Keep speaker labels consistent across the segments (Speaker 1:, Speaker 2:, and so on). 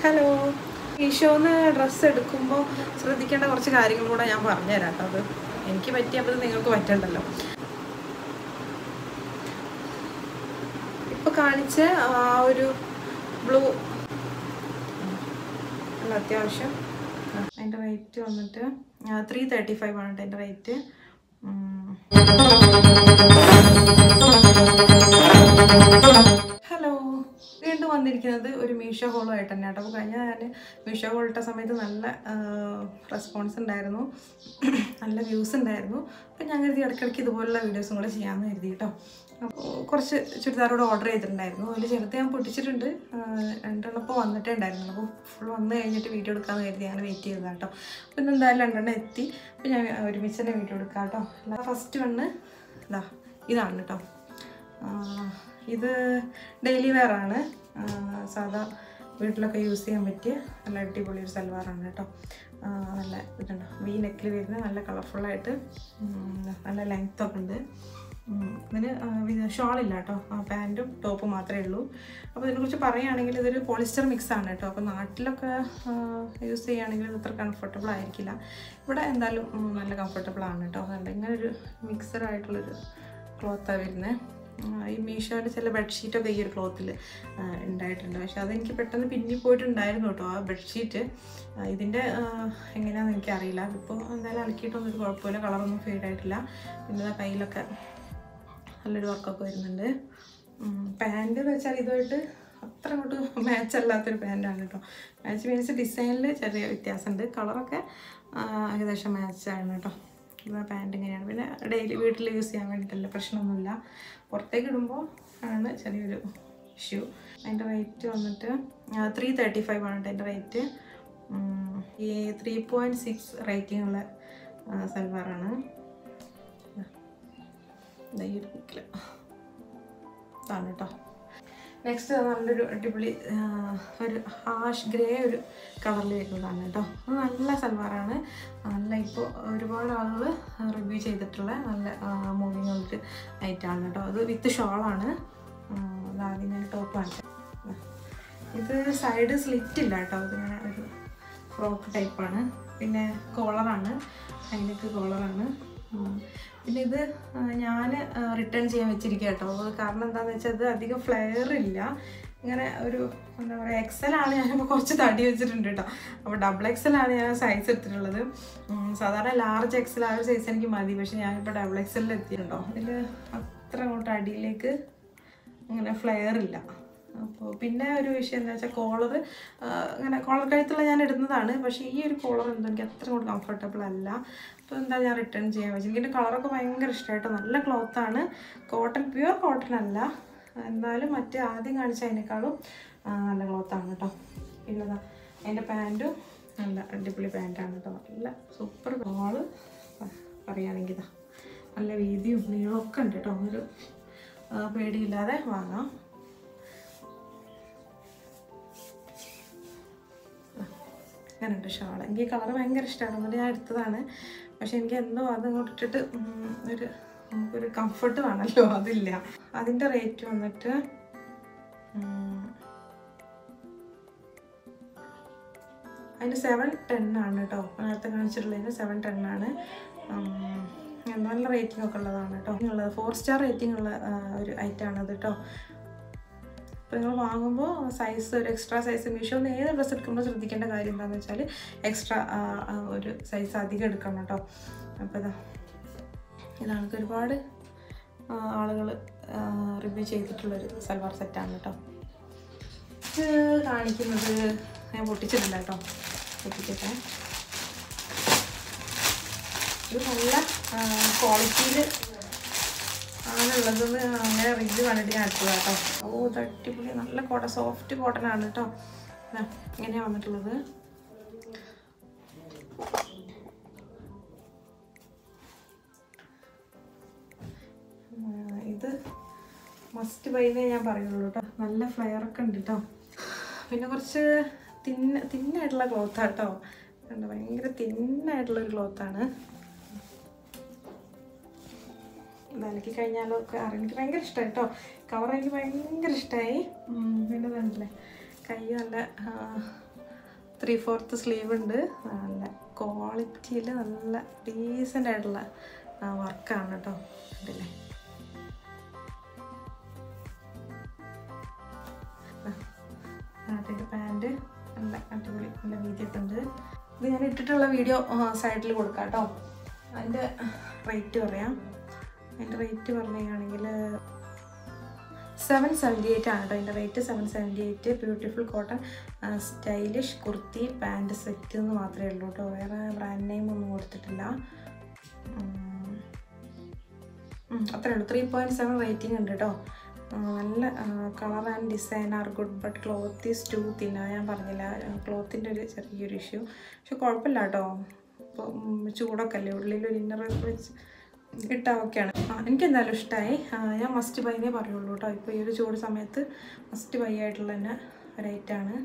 Speaker 1: Hello മീഷോന്ന് dress എടുക്കുമ്പോൾ ശ്രദ്ധിക്കേണ്ട കുറച്ച് കാര്യങ്ങൾ കൂടെ ഞാൻ പറഞ്ഞുതരാം കേട്ടോ അത് എനിക്ക് പറ്റിയപ്പോൾ നിങ്ങൾക്ക് പറ്റണ്ടല്ലോ ഇപ്പൊ കാണിച്ച ആ ഒരു ബ്ലൂ അല്ല അത്യാവശ്യം അതിൻ്റെ റേറ്റ് വന്നിട്ട് ത്രീ തേർട്ടി ഫൈവ് ആണ് അതിൻ്റെ റേറ്റ് ഹലോ വീണ്ടും വന്നിരിക്കുന്നത് ഒരു മീഷോ ഹോളും ആയിട്ട് തന്നെ കേട്ടോ അപ്പോൾ കഴിഞ്ഞ ഞാൻ മീഷോ ഹോൾ ഇട്ട സമയത്ത് നല്ല റെസ്പോൺസ് ഉണ്ടായിരുന്നു നല്ല വ്യൂസ് ഉണ്ടായിരുന്നു അപ്പോൾ ഞാൻ കരുതി ഇടയ്ക്കിടയ്ക്ക് ഇതുപോലുള്ള വീഡിയോസും കൂടെ ചെയ്യാമെന്ന് കരുതി കേട്ടോ അപ്പോൾ കുറച്ച് ചുരിദാറോട് ഓർഡർ ചെയ്തിട്ടുണ്ടായിരുന്നു അതിൽ ചെറുത് ഞാൻ പൊട്ടിച്ചിട്ടുണ്ട് ആ, രണ്ടെണ്ണം ഇപ്പോൾ വന്നിട്ടേ ഉണ്ടായിരുന്നു അപ്പോൾ ഫുൾ വന്ന് കഴിഞ്ഞിട്ട് വീഡിയോ എടുക്കാമെന്ന് കരുതി ഞാൻ വെയിറ്റ് ചെയ്തതാണ് കേട്ടോ അപ്പോൾ ഇന്ന് എന്തായാലും രണ്ടെണ്ണം എത്തി അപ്പോൾ ഞാൻ ഒരുമിച്ച് തന്നെ വീഡിയോ എടുക്കാം കേട്ടോ അല്ല ഫസ്റ്റ് വണ്ണ് ഇതാ ഇതാണ് കേട്ടോ ആ, ഇത് ഡെയിലി വെയർ ആണ് ആ, സാധാ വീട്ടിലൊക്കെ യൂസ് ചെയ്യാൻ പറ്റിയ നല്ല അടിപൊളി ഒരു സൽവാറാണ് കേട്ടോ ആ, നല്ല ഇതുണ്ട് വി നെക്കിൽ വരുന്ന നല്ല കളർഫുള്ളായിട്ട് നല്ല ലെങ്ത് ഒക്കെ ഉണ്ട് ഉം, ഇതിന് ഷോളില്ല കേട്ടോ ആ പാൻറ്റും ടോപ്പും മാത്രമേ ഉള്ളൂ അപ്പോൾ ഇതിനെക്കുറിച്ച് പറയുകയാണെങ്കിൽ ഇതൊരു പോളിസ്റ്റർ മിക്സ് ആണ് കേട്ടോ അപ്പോൾ നാട്ടിലൊക്കെ യൂസ് ചെയ്യുകയാണെങ്കിൽ ഇത് അത്ര കംഫർട്ടബിൾ ആയിരിക്കില്ല ഇവിടെ എന്തായാലും ഉം, നല്ല കംഫർട്ടബിൾ ആണ് കേട്ടോ അതുകൊണ്ട് ഇങ്ങനെ ഒരു മിക്സഡ് ആയിട്ടുള്ളൊരു ക്ലോത്താണ് വരുന്നത് ഈ മീഷോയുടെ ചില ബെഡ്ഷീറ്റൊക്കെ ഈ ഒരു ക്ലോത്തിൽ ഉണ്ടായിട്ടുണ്ട് പക്ഷെ അതെനിക്ക് പെട്ടെന്ന് പിന്നി പോയിട്ടുണ്ടായിരുന്നു കേട്ടോ ആ ബെഡ്ഷീറ്റ് ഇതിൻ്റെ എങ്ങനെയാണെന്ന് എനിക്കറിയില്ല അതിപ്പോൾ എന്തായാലും അലക്കിയിട്ടൊന്നും ഒരു കുഴപ്പമില്ല കളറൊന്നും ഫെയ്ഡ് ആയിട്ടില്ല പിന്നെ ദാ കയ്യിലൊക്കെ നല്ലൊരു വർക്കൊക്കെ വരുന്നുണ്ട് പാൻറ് എന്ന് വെച്ചാൽ ഇതുമായിട്ട് അത്ര അങ്ങോട്ട് മാച്ച് അല്ലാത്തൊരു പാൻറ്റാണ് കേട്ടോ മാച്ച് മീൻസ് ഡിസൈനിൽ ചെറിയ വ്യത്യാസമുണ്ട് കളറൊക്കെ ഏകദേശം മാച്ചാണ് കേട്ടോ ഇത് പാൻറ് ഇങ്ങനെയാണ് പിന്നെ ഡെയിലി വീട്ടിൽ യൂസ് ചെയ്യാൻ വേണ്ടിയിട്ടല്ല പ്രശ്നമൊന്നുമില്ല പുറത്തേക്ക് ഇടുമ്പോൾ ആണ് ചെറിയൊരു ഇഷ്യൂ അതിൻ്റെ റേറ്റ് വന്നിട്ട് ത്രീ തേർട്ടി ഫൈവ് ആണ് കേട്ടോ അതിൻ്റെ റേറ്റ് ഈ ത്രീ പോയിൻറ്റ് സിക്സ് റേറ്റിംഗ് ഉള്ള സൽവാറാണ് ദാ ഈ ഒരു ബുക്കിൽ ഇതാണ് കേട്ടോ നെക്സ്റ്റ് നല്ലൊരു അടിപൊളി ആ, ഒരു ഹാഷ് ഗ്രേ ഒരു കളറിൽ വരുന്നതാണ് കേട്ടോ അത് നല്ല സൽവാറാണ് നല്ല ഇപ്പോൾ ഒരുപാട് ആളുകൾ റിവ്യൂ ചെയ്തിട്ടുള്ള നല്ല മൂവിങ് ഒരു ഐറ്റാണ് കേട്ടോ അത് വിത്ത് ഷോളാണ് ആദ്യം ഞാൻ ടോപ്പാണ് ഇത് സൈഡ് സ്ലിറ്റ് ഇല്ല കേട്ടോ ഇതിങ്ങനെ ഒരു ഫ്രോക്ക് ടൈപ്പാണ് പിന്നെ കോളറാണ് അതിനൊക്കെ കോളറാണ് പിന്നെ ഇത് ഞാൻ റിട്ടേൺ ചെയ്യാൻ വെച്ചിരിക്കുക കേട്ടോ അത് കാരണം എന്താണെന്ന് വെച്ചാൽ ഇത് അധികം ഫ്ലെയർ ഇല്ല ഇങ്ങനെ ഒരു എന്താ പറയുക എക്സൽ ആണ് ഞാനിപ്പോൾ കുറച്ച് തടി വെച്ചിട്ടുണ്ട് കേട്ടോ അപ്പോൾ ഡബിൾ എക്സൽ ആണ് ഞാൻ സൈസ് എടുത്തിട്ടുള്ളത് ഉം, സാധാരണ ലാർജ് എക്സൽ ആ ഒരു സൈസ് എനിക്ക് മതി പക്ഷേ ഞാനിപ്പോൾ ഡബിൾ എക്സലിൽ എത്തിയിട്ടുണ്ടോ ഇതിൽ അത്ര അങ്ങോട്ട് അടിയിലേക്ക് അങ്ങനെ ഫ്ലെയർ ഇല്ല അപ്പോൾ പിന്നെ ഒരു വിഷയം എന്താ വെച്ചാൽ കോളർ അങ്ങനെ കോളർ കഴുത്തുള്ള ഞാൻ ഇടുന്നതാണ് പക്ഷേ ഈ ഒരു കോളർ എന്തോ എനിക്ക് അത്ര കൂടി കംഫർട്ടബിൾ അല്ല അപ്പോൾ എന്താ ഞാൻ റിട്ടേൺ ചെയ്യാൻ വെച്ചു എനിക്ക് കളറൊക്കെ ഭയങ്കര ഇഷ്ടമായിട്ടോ നല്ല ക്ലോത്താണ് കോട്ടൺ പ്യുവർ കോട്ടൺ അല്ല എന്നാലും മറ്റേ ആദ്യം കാണിച്ച അതിനേക്കാളും ആ, നല്ല ക്ലോത്താണ് കേട്ടോ പിന്നെ ദാ അതിൻ്റെ പാൻറ്റും നല്ല അടിപൊളി പാൻറ്റാണ് കേട്ടോ നല്ല സൂപ്പർ കോള് പറയുകയാണെങ്കിൽ ഇതാ നല്ല വീതിയും നീളവും ഒക്കെ ഉണ്ട് കേട്ടോ ഒരു ആ, പേടിയില്ലാതെ വാങ്ങാം അങ്ങനെയുണ്ട് ഷാൾ എനിക്ക് ഈ കളർ ഭയങ്കര ഇഷ്ടമാണ് അതുകൊണ്ട് ഞാൻ എടുത്തതാണ് പക്ഷെ എനിക്ക് എന്തോ അത് ഇങ്ങോട്ട് ഇട്ടിട്ട് ഉം, ഒരു നമുക്കൊരു കംഫർട്ട് വേണമല്ലോ അതില്ല അതിൻ്റെ റേറ്റ് വന്നിട്ട് ഉം, അതിന് സെവൻ ടെൻ ആണ് കേട്ടോ നേരത്തെ കാണിച്ചിട്ടുള്ളതിന് സെവൻ ടെൻ ആണ് ഉം, നല്ല റേറ്റിംഗ് ഒക്കെ ഉള്ളതാണ് കേട്ടോ ഉള്ളത് ഫോർ സ്റ്റാർ റേറ്റിംഗ് ഉള്ള ആ, ഒരു ഐറ്റമാണ് അത് കേട്ടോ അപ്പോൾ നിങ്ങൾ വാങ്ങുമ്പോൾ സൈസ് ഒരു എക്സ്ട്രാ സൈസ് മീഷോന്ന് ഏത് ഡ്രസ്സ് എടുക്കുമ്പോൾ ശ്രദ്ധിക്കേണ്ട കാര്യം എന്താണെന്ന് വെച്ചാൽ എക്സ്ട്രാ ഒരു സൈസ് അധികം എടുക്കണം കേട്ടോ അപ്പോൾ ഇതാ ഇതാണ് ഒരുപാട് ആളുകൾ റിവ്യൂ ചെയ്തിട്ടുള്ളൊരു സൽവാർ സെറ്റാണ് കേട്ടോ ഇത് കാണിക്കുന്നത് ഞാൻ പൊട്ടിച്ചിട്ടില്ല കേട്ടോ പൊട്ടിച്ചിട്ടെ ഇത് നല്ല ക്വാളിറ്റിയിൽ ആണുള്ളതെന്ന് അങ്ങനെ റിവ്യൂ കണ്ടിട്ട് ഞാൻ എടുത്തത് കേട്ടോ ഓ ഇത് അടിപൊളി നല്ല കോട്ടൺ സോഫ്റ്റ് കോട്ടൺ ആണ് കേട്ടോ ദാ, ഇങ്ങനെയാ വന്നിട്ടുള്ളത് ആ, ഇത് മസ്റ്റ് ബൈന്നേ ഞാൻ പറയുള്ളൂ കേട്ടോ നല്ല ഫ്ലെയർ ഒക്കെ ഉണ്ട് കേട്ടോ പിന്നെ കുറച്ച് തിന്ന തിന്നായിട്ടുള്ള ക്ലോത്താണ് കേട്ടോ കണ്ടോ ഭയങ്കര തിന്നായിട്ടുള്ളൊരു ക്ലോത്താണ് ഇതലക്കി കഴിഞ്ഞാലോ ഒക്കെ അറിയാം എനിക്ക് ഭയങ്കര ഇഷ്ടമായി കേട്ടോ കളർ എനിക്ക് ഭയങ്കര ഇഷ്ടമായി പിന്നെ കണ്ടില്ലേ കൈ നല്ല ത്രീ ഫോർത്ത് സ്ലീവ് ഉണ്ട് നല്ല ക്വാളിറ്റിയിൽ നല്ല ഡീസൻ്റ് ആയിട്ടുള്ള വർക്കാണ് കേട്ടോ കണ്ടില്ലേ അതിൻ്റെ പാൻറ് നല്ല അടിപൊളി നല്ല വീതിയൊക്കെ ഉണ്ട് ഇത് ഞാൻ ഇട്ടിട്ടുള്ള വീഡിയോ സൈഡിൽ കൊടുക്കാം കേട്ടോ അതിൻ്റെ റേറ്റ് പറയാം അതിൻ്റെ റേറ്റ് പറയുകയാണെങ്കിൽ സെവൻ സെവൻറ്റി എയ്റ്റ് ആണ് കേട്ടോ അതിൻ്റെ rate seven seventy eight beautiful cotton stylish kurti pant set എന്ന് മാത്രമേ ഉള്ളൂ കേട്ടോ വേറെ ബ്രാൻഡ് നെയിം ഒന്നും കൊടുത്തിട്ടില്ല ഉം. ഉം, അത്രേ ഉള്ളൂ ത്രീ പോയിൻറ്റ് സെവൻ റേറ്റിംഗ് ഉണ്ട് കേട്ടോ ആ, നല്ല colour and design are good but cloth is too thin ഞാൻ പറഞ്ഞില്ല ക്ലോത്തിൻ്റെ ഒരു ചെറിയൊരു ഇഷ്യൂ പക്ഷെ കുഴപ്പമില്ല കേട്ടോ ഇപ്പോൾ ചൂടൊക്കെ അല്ലേ ഉള്ളിലൊരു ഇന്നർ വെച്ച് ഇട്ടാൽ ഓക്കെയാണ് ആ എനിക്ക് എന്തായാലും ഇഷ്ടമായി ഞാൻ മസ്റ്റ് ബൈനേ പറയുള്ളൂ കേട്ടോ ഇപ്പോൾ ഈ ഒരു ചൂട് സമയത്ത് മസ്റ്റ് ബൈ ആയിട്ടുള്ള തന്നെ ഒരു ഐറ്റാണ്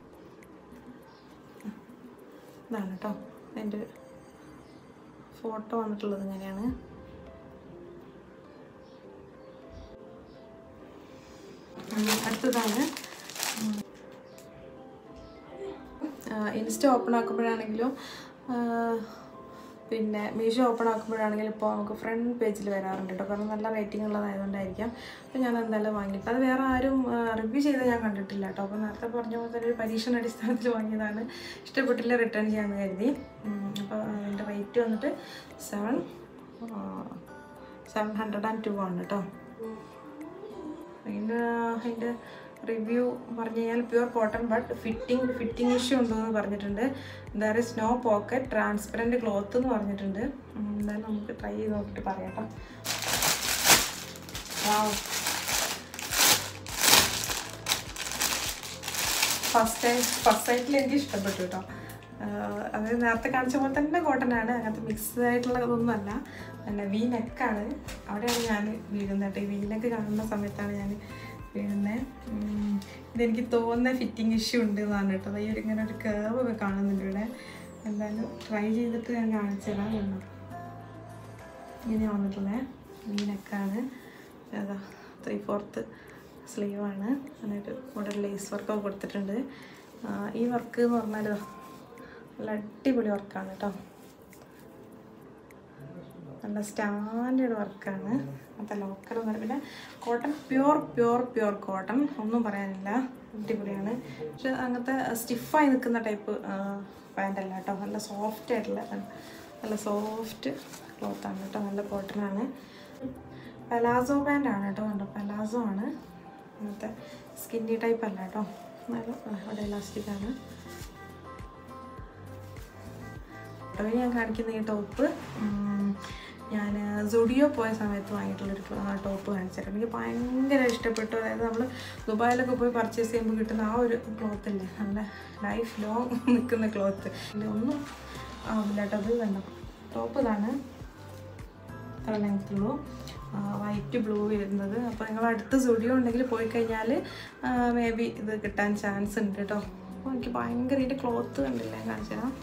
Speaker 1: ഇതാണ് കേട്ടോ എൻ്റെ ഫോട്ടോ വന്നിട്ടുള്ളത് ഇങ്ങനെയാണ് ഉം, അടുത്തതാണ് ഇൻസ്റ്റ ഓപ്പൺ ആക്കുമ്പോഴാണെങ്കിലും ആ, പിന്നെ മീഷോ ഓപ്പൺ ആക്കുമ്പോഴാണെങ്കിലും ഇപ്പോൾ നമുക്ക് ഫ്രണ്ട് പേജിൽ വരാറുണ്ട് കേട്ടോ കാരണം നല്ല റേറ്റിംഗ് ഉള്ളതായതുകൊണ്ടായിരിക്കാം അപ്പോൾ ഞാൻ എന്തായാലും വാങ്ങിയിട്ട് അത് വേറെ ആരും റിവ്യൂ ചെയ്ത് ഞാൻ കണ്ടിട്ടില്ല കേട്ടോ അപ്പോൾ നേരത്തെ പറഞ്ഞ പോലെ തന്നെ ഒരു പരീക്ഷണ അടിസ്ഥാനത്തിൽ വാങ്ങിയതാണ് ഇഷ്ടപ്പെട്ടില്ല റിട്ടേൺ ചെയ്യാമെന്ന് കരുതി ഉം, അപ്പോൾ അതിൻ്റെ റേറ്റ് വന്നിട്ട് seven seven hundred and two ആണ് കേട്ടോ അതിൻ്റെ അതിൻ്റെ റിവ്യൂ പറഞ്ഞു കഴിഞ്ഞാൽ pure cotton but fitting fitting issue ഉണ്ടെന്ന് പറഞ്ഞിട്ടുണ്ട് there is no pocket transparent cloth എന്ന് പറഞ്ഞിട്ടുണ്ട് ഉം, എന്തായാലും നമുക്ക് ട്രൈ ചെയ്ത് നോക്കിയിട്ട് പറയാം കേട്ടോ വാവ് ഫസ്റ്റ് ടൈം ഫസ്റ്റ് സൈറ്റിൽ എനിക്ക് ഇഷ്ടപ്പെട്ടു കേട്ടോ ആഹ് അത് നേരത്തെ കാണിച്ച പോലെ തന്നെ കോട്ടൺ ആണ് അങ്ങനത്തെ മിക്സ് ആയിട്ടുള്ള ഇതൊന്നും അല്ല പിന്നെ വി നെക്കാണ് അവിടെയാണ് ഞാൻ വീഴുന്നത് കേട്ടോ ഈ വി നെക്ക് കാണുന്ന സമയത്താണ് ഞാൻ വീഴുന്നത് ഉം, ഇതെനിക്ക് തോന്നുന്ന ഫിറ്റിംഗ് ഇഷ്യൂ ഉണ്ട് എന്നാണ് കേട്ടോ ഈ ഒരു ഇങ്ങനെ ഒരു കേവ് ഒക്കെ കാണുന്നുണ്ട് ഇവിടെ എന്തായാലും ട്രൈ ചെയ്തിട്ട് ഞാൻ കാണിച്ചു തരാം കണ്ടോ ഇങ്ങനെ വന്നിട്ടുള്ളത് വി നെക്കാണ് അതാ ത്രീ ഫോർത്ത് സ്ലീവാണ് എന്നിട്ട് ഇവിടെ ലേസ് വർക്കൊക്കെ കൊടുത്തിട്ടുണ്ട് ആ, ഈ വർക്ക് എന്ന് പറഞ്ഞാൽ ഇതാ, നല്ല അടിപൊളി വർക്കാണ് കേട്ടോ നല്ല സ്റ്റാൻഡേർഡ് വർക്കാണ് അങ്ങനത്തെ ലോക്കൽ ഒന്നും പിന്നെ cotton pure pure pure cotton ഒന്നും പറയാനില്ല അടിപൊളിയാണ് പക്ഷെ അങ്ങനത്തെ സ്റ്റിഫായി നിൽക്കുന്ന ടൈപ്പ് പാൻ്റ് അല്ല കേട്ടോ നല്ല സോഫ്റ്റ് ആയിട്ടുള്ള നല്ല സോഫ്റ്റ് ക്ലോത്താണ് കേട്ടോ നല്ല കോട്ടനാണ് പലാസോ പാൻ്റാണ് കേട്ടോ കണ്ടോ പലാസോ ആണ് അങ്ങനത്തെ സ്കിന്നി ടൈപ്പ് അല്ല കേട്ടോ എന്നാലും ആ, അവിടെ ഇലാസ്റ്റിക് ആണ് കേട്ടോ ഇനി ഞാൻ കാണിക്കുന്ന ഈ ടോപ്പ് ഞാൻ സുഡിയോ പോയ സമയത്ത് വാങ്ങിയിട്ടുള്ളൊരു ടോപ്പ് കാണിച്ചിട്ടുണ്ട് എനിക്ക് ഭയങ്കര ഇഷ്ടപ്പെട്ടു അതായത് നമ്മൾ ദുബായിലൊക്കെ പോയി പർച്ചേസ് ചെയ്യുമ്പോൾ കിട്ടുന്ന ആ ഒരു ക്ലോത്ത് ഇല്ലേ നല്ല ലൈഫ് ലോങ് നിൽക്കുന്ന ക്ലോത്ത് ഒന്നും ആവില്ല കേട്ടോ അത് കണ്ടോ ടോപ്പ് ഇതാണ് ഇത്ര ലെങ്ത്തുള്ളൂ വൈറ്റ് ബ്ലൂ വരുന്നത് അപ്പോൾ നിങ്ങൾ അടുത്ത് സ്റ്റുഡിയോ ഉണ്ടെങ്കിൽ പോയി കഴിഞ്ഞാൽ മേ ബി ഇത് കിട്ടാൻ ചാൻസ് ഉണ്ട് കേട്ടോ അപ്പോൾ എനിക്ക് ഭയങ്കര ഇതിൻ്റെ ക്ലോത്ത് കണ്ടില്ല ഞാൻ കാണിച്ചു തരാം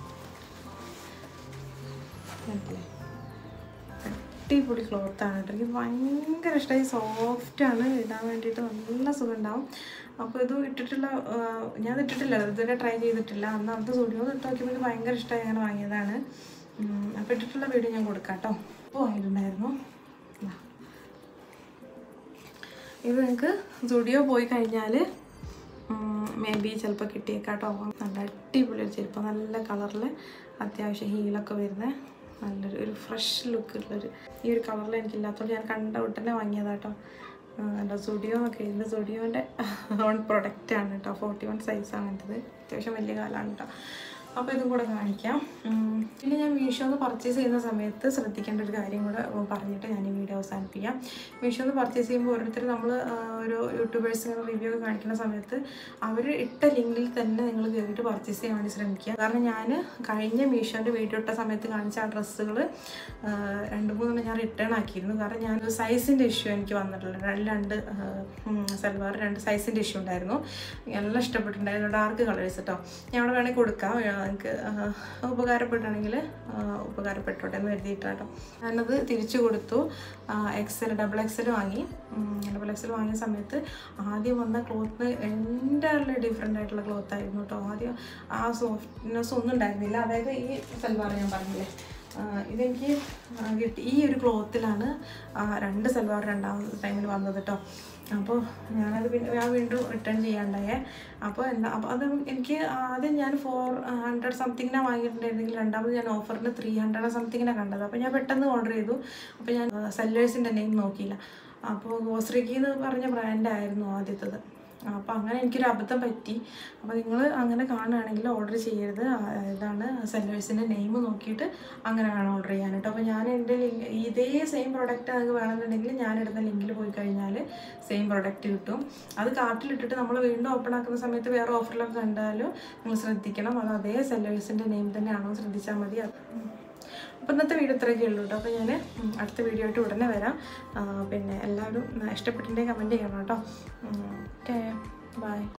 Speaker 1: കണ്ടില്ലേ അടിപൊളി ക്ലോത്താണ് കേട്ടോ എനിക്ക് ഭയങ്കര ഇഷ്ടമായി സോഫ്റ്റാണ് ഇടാൻ വേണ്ടിയിട്ട് നല്ല സുഖം ഉണ്ടാവും അപ്പോൾ ഇത് ഇട്ടിട്ടുള്ള ആ, ഞാൻ ഇത് ഇട്ടിട്ടില്ല ഇതുവരെ ട്രൈ ചെയ്തിട്ടില്ല അന്ന് അന്നത്തെ സ്റ്റുഡിയോ ഇട്ട് നോക്കിയപ്പോൾ എനിക്ക് ഭയങ്കര ഇഷ്ടമായി അങ്ങനെ വാങ്ങിയതാണ് ഉം, അപ്പോൾ ഇട്ടിട്ടുള്ള വീഡിയോ ഞാൻ കൊടുക്കാം കേട്ടോ അപ്പോൾ വാങ്ങിയിട്ടുണ്ടായിരുന്നു ദാ. ഇത് നിങ്ങൾക്ക് സ്റ്റുഡിയോ പോയി കഴിഞ്ഞാൽ മേ ബി ചിലപ്പോൾ കിട്ടിയേക്കാട്ടോ നല്ല അടിപൊളി ഒരു ചെരുപ്പ് നല്ല കളറിൽ അത്യാവശ്യം ഹീലൊക്കെ വരുന്ന നല്ലൊരു ഒരു ഫ്രഷ് ലുക്കുള്ളൊരു ഈ ഒരു കളറിൽ എനിക്കില്ലാത്തതുകൊണ്ട് ഞാൻ കണ്ട ഉടനെ വാങ്ങിയതാട്ടോ എൻ്റെ സുഡിയോ ഒക്കെ ഇതിൻ്റെ സുഡിയോൻ്റെ ഓൺ പ്രൊഡക്റ്റാണ് കേട്ടോ ഫോർട്ടി വൺ സൈസാണ് എൻ്റെത് അത്യാവശ്യം വലിയ കാലമാണ് കേട്ടോ അപ്പോൾ ഇതും കൂടെ കാണിക്കാം ഉം. പിന്നെ ഞാൻ മീഷോന്ന് പർച്ചേസ് ചെയ്യുന്ന സമയത്ത് ശ്രദ്ധിക്കേണ്ട ഒരു കാര്യം കൂടെ പറഞ്ഞിട്ട് ഞാൻ ഈ വീഡിയോ അവസാനിപ്പിക്കാം മീഷോന്ന് പർച്ചേസ് ചെയ്യുമ്പോൾ ഓരോരുത്തർ നമ്മൾ ഒരു യൂട്യൂബേഴ്സ് ഇങ്ങനെ റിവ്യൂ ഒക്കെ കാണിക്കുന്ന സമയത്ത് അവർ ഇട്ട ലിങ്കിൽ തന്നെ നിങ്ങൾ കയറിയിട്ട് പർച്ചേസ് ചെയ്യാൻ വേണ്ടി ശ്രമിക്കുക കാരണം ഞാൻ കഴിഞ്ഞ മീഷോൻ്റെ വീഡിയോ ഇട്ട സമയത്ത് കാണിച്ച ആ ഡ്രസ്സുകൾ രണ്ട് മൂന്നെണ്ണം ഞാൻ റിട്ടേൺ ആക്കിയിരുന്നു കാരണം ഞാൻ സൈസിൻ്റെ ഇഷ്യൂ എനിക്ക് വന്നിട്ടുള്ള രണ്ട് രണ്ട് സൽവാർ രണ്ട് സൈസിൻ്റെ ഇഷ്യൂ ഉണ്ടായിരുന്നു എല്ലാം ഇഷ്ടപ്പെട്ടിട്ടുണ്ടായിരുന്നു ഡാർക്ക് കളേഴ്സ് കേട്ടോ ഞാൻ അവിടെ വേണമെങ്കിൽ കൊടുക്കാം എനിക്ക് ഉപകാരപ്പെട്ടാണെങ്കിൽ ഉപകാരപ്പെട്ടോട്ടെ എന്ന് കരുതിയിട്ടാട്ടോ ഞാനത് തിരിച്ചു കൊടുത്തു എക്സൽ ഡബിൾ എക്സൽ വാങ്ങി ഡബിൾ എക്സൽ വാങ്ങിയ സമയത്ത് ആദ്യം വന്ന ക്ലോത്ത് എൻ്റെ ഡിഫറെൻ്റ് ആയിട്ടുള്ള ക്ലോത്ത് ആയിരുന്നു കേട്ടോ ആദ്യം ആ സോഫ്റ്റ്നെസ് ഒന്നും ഉണ്ടായിരുന്നില്ല അതായത് ഈ സൽവാർ ഞാൻ പറഞ്ഞില്ലേ ആ, ഇതെനിക്ക് ആ, കിട്ടി ഈ ഒരു ക്ലോത്തിലാണ് ആ, രണ്ട് സൽവാർ രണ്ടാമത്തെ ടൈമിൽ വന്നത് കേട്ടോ അപ്പോൾ ഞാനത് പിന്നെ ഞാൻ വീണ്ടും റിട്ടേൺ ചെയ്യാണ്ടായേ അപ്പോൾ എന്താ അപ്പോൾ അത് എനിക്ക് ആദ്യം ഞാൻ ഫോർ ഹൺഡ്രഡ് സംതിങ്ങിനാണ് വാങ്ങിയിട്ടുണ്ടായിരുന്നെങ്കിൽ രണ്ടാമത് ഞാൻ ഓഫറിന് ത്രീ ഹൺഡ്രഡ് സംതിങ്ങിനാണ് കണ്ടത് അപ്പോൾ ഞാൻ പെട്ടെന്ന് ഓർഡർ ചെയ്തു അപ്പോൾ ഞാൻ സെല്ലേഴ്സിൻ്റെ നെയിം നോക്കിയില്ല അപ്പോൾ ഗോസ്രിക്കി എന്ന് പറഞ്ഞ ബ്രാൻഡായിരുന്നു ആദ്യത്തത് അപ്പോൾ അങ്ങനെ എനിക്കൊരു അബദ്ധം പറ്റി അപ്പോൾ നിങ്ങൾ അങ്ങനെ കാണുകയാണെങ്കിൽ ഓർഡർ ചെയ്യരുത് ആ, ഇതാണ് സെല്ലേഴ്സിൻ്റെ നെയിം നോക്കിയിട്ട് അങ്ങനെ വേണം ഓർഡർ ചെയ്യാൻ കേട്ടോ അപ്പോൾ ഞാൻ എൻ്റെ ലിങ്ക് ഇതേ സെയിം പ്രൊഡക്റ്റ് നിങ്ങൾക്ക് വേണമെന്നുണ്ടെങ്കിൽ ഞാൻ ഇടുന്ന ലിങ്കിൽ പോയി കഴിഞ്ഞാൽ സെയിം പ്രൊഡക്റ്റ് കിട്ടും അത് കാർട്ടിലിട്ടിട്ട് നമ്മൾ വീണ്ടും ഓപ്പൺ ആക്കുന്ന സമയത്ത് വേറെ ഓഫറിലൊക്കെ കണ്ടാലും നിങ്ങൾ ശ്രദ്ധിക്കണം അത് അതേ സെല്ലേഴ്സിൻ്റെ നെയിം തന്നെയാണോ ശ്രദ്ധിച്ചാൽ മതി അത് അപ്പോൾ ഇന്നത്തെ വീഡിയോ ഇത്രയൊക്കെ ഉള്ളൂ കേട്ടോ അപ്പോൾ ഞാൻ അടുത്ത വീഡിയോ ആയിട്ട് ഉടനെ വരാം ആ, പിന്നെ എല്ലാവരും ഇഷ്ടപ്പെട്ടിട്ടുണ്ടെങ്കിൽ കമൻറ്റ് ചെയ്യണം കേട്ടോ ഓക്കെ ബൈ